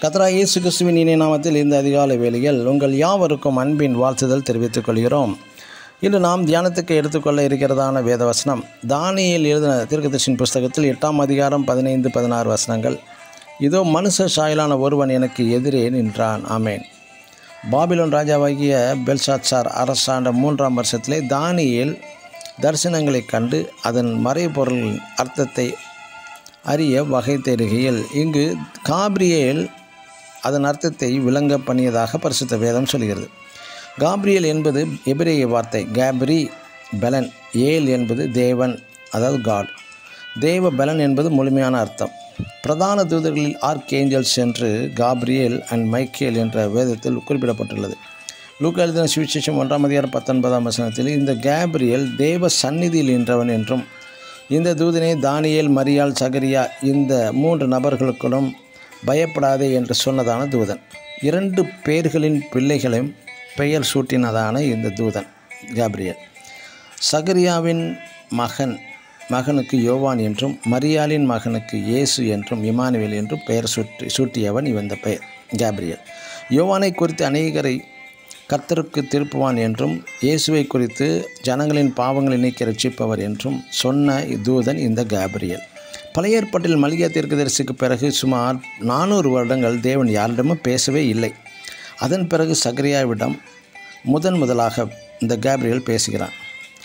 கத்ரா இயேசு கிறிஸ்துவின் இணைய நாமத்தில் இந்த அதிகாலை வேளையில் உங்கள் யாவருக்கும் அன்பின் வாழ்த்துதல் தெரிவித்துக் கொள்கிறோம் இன்று நாம் தியானத்துக்கு எடுத்துக்கொள்ள இருக்கிறதான வேத வசனம் தானியேல் எழுதின தீர்க்கதர்ஷின் புஸ்தகத்தில் எட்டாம் அதிகாரம் பதினைந்து பதினாறு வசனங்கள் இதோ மனுஷ சாயலான ஒருவன் எனக்கு எதிரே நின்றான் ஆமேன் பாபிலோன் ராஜாவாகிய பெல்ஷாத்சார் அரசாண்ட மூன்றாம் வருஷத்திலே தானியேல் தரிசனங்களைக் கண்டு அதன் மறைபொருளின் அர்த்தத்தை அறிய வகை தேடுகையில் இங்கு காப்ரியேல் அதன் அர்த்தத்தை விளங்க பண்ணியதாக பரிசுத்த வேதம் சொல்கிறது காப்ரியேல் என்பது எபிரேய வார்த்தை கேப்ரி பெலன் ஏல் என்பது தேவன் அதாவது காட் தேவ பலன் என்பது முழுமையான அர்த்தம் பிரதான தூதர்களில் ஆர்க் ஏஞ்சல்ஸ் என்று காப்ரியேல் அண்ட் மைக்கேல் என்ற வேதத்தில் குறிப்பிடப்பட்டுள்ளது லூக்கா எழுதின சுவிசேஷம் ஒன்றாம் அதிகாரம் பத்தொன்பதாம் வசனத்தில் இந்த கேப்ரியல் தேவ சந்நிதியில் நின்றவன் என்றும் இந்த தூதனே தானியேல் மரியாள் சகரியா இந்த மூன்று நபர்களுக்கும் பயப்படாதே என்று சொன்னதான தூதன் இரண்டு பேர்களின் பிள்ளைகளையும் பெயர் சூட்டினதான இந்த தூதன் கேப்ரியல் சகரியாவின் மகன் மகனுக்கு யோவான் என்றும் மரியாளின் மகனுக்கு இயேசு என்றும் இமானுவேல் என்றும் பெயர் சூட்டி சூட்டியவன் இவந்த பெயர் கேப்ரியல் யோவானை குறித்து அநேகரை கர்த்தருக்கு திருப்புவான் என்றும் இயேசுவை குறித்து ஜனங்களின் பாவங்களை நீக்கி ரட்சிப்பவர் என்றும் சொன்ன தூதன் இந்த கேப்ரியல் பழைய ஏற்பாட்டில் மல்கியா தீர்க்கதரிசிக்கு பிறகு சுமார் நானூறு வருடங்கள் தேவன் யாரிடமும் பேசவே இல்லை அதன் பிறகு சகரியாவிடம் முதன் முதலாக இந்த கேப்ரியல் பேசுகிறான்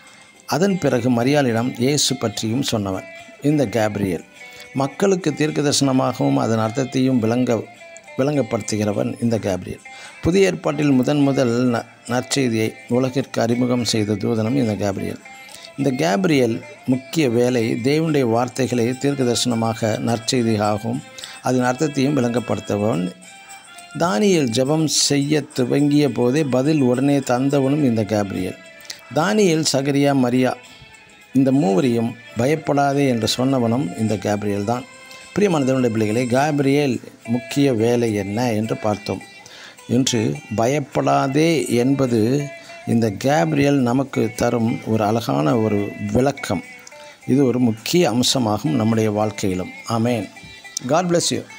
அதன் பிறகு மரியாளிடம் இயேசு பற்றியும் சொன்னவன் இந்த கேப்ரியல் மக்களுக்கு தீர்க்க தரிசனமாகவும் அதன் அர்த்தத்தையும் விளங்க விளங்கப்படுத்துகிறவன் இந்த கேப்ரியல் புதிய ஏற்பாட்டில் முதன் முதல் ந நற்செய்தியை உலகிற்கு அறிமுகம் செய்த தூதனம் இந்த கேப்ரியல் இந்த கேப்ரியல் முக்கிய வேலை தேவனுடைய வார்த்தைகளை தீர்க்க தரிசனமாக நற்செய்தியாகவும் அதன் அர்த்தத்தையும் விளங்கப்படுத்தவன் தானியல் ஜெபம் செய்ய துவங்கிய போதே பதில் உடனே தந்தவனும் இந்த கேப்ரியல் தானியல் சகரியா மரியா இந்த மூவரையும் பயப்படாதே என்று சொன்னவனும் இந்த கேப்ரியல் தான் பிரியமானதனுடைய பிள்ளைகளே கேப்ரியல் முக்கிய வேலை என்ன என்று பார்த்தோம் இன்று பயப்படாதே என்பது இந்த கேப்ரியல் நமக்கு தரும் ஒரு அழகான ஒரு விளக்கம் இது ஒரு முக்கிய அம்சமாகும் நம்முடைய வாழ்க்கையிலும் ஆமேன் காட் bless யூ